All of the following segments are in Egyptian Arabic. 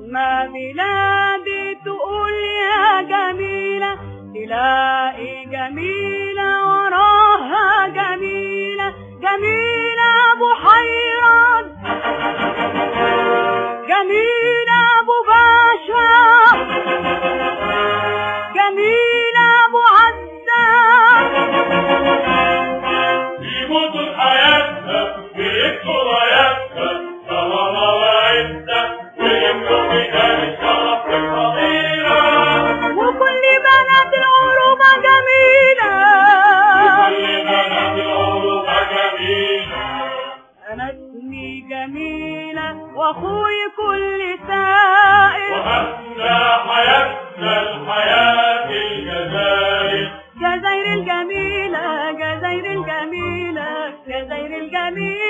ما بلادي تقول يا جميلة تلاقي جميلة وراها جميلة جميلة بحيرة جميلة أبو باشا جميلة أبو عزام يموتوا حياتها ويكتوا راياتها كرامة وعزة ويملوا ميدان الشرف والفضيلة وكل بنات العروبة جميلة كل بنات العروبة جميلة أنا اسمي جميلة وأخوي كل سائر وأحلى حياتنا الحياة الجزائر جزائر الجميلة جزائر الجميلة جزائر الجميلة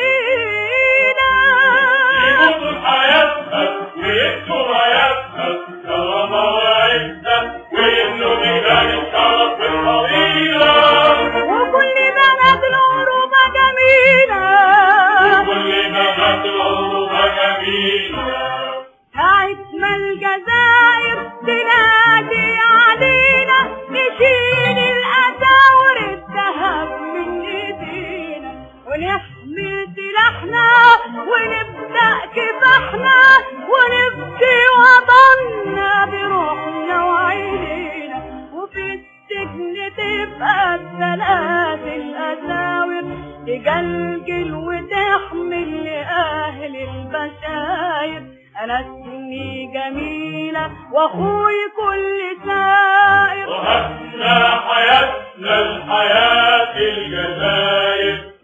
يموتوا حياتها ويكتوا راياتها كرامة وعزة ويملوا ميدان الشرف والفضيلة وكل بنات العروبة جميلة كل بنات العروبة جميلة ساعة ما الجزائر تنادي علينا نشيل الأساور الذهب من ايدينا ونحمل سلاحنا ونبدأ كفاحنا ونفدي وطننا بروحنا وعينينا وفي السجن تبقى الثلاث الأساور تجلجل وتحمل لأهل البشاير أنا اسمي جميلة وأخوي كل سائر وأحلى حياتنا الحياة الجزائر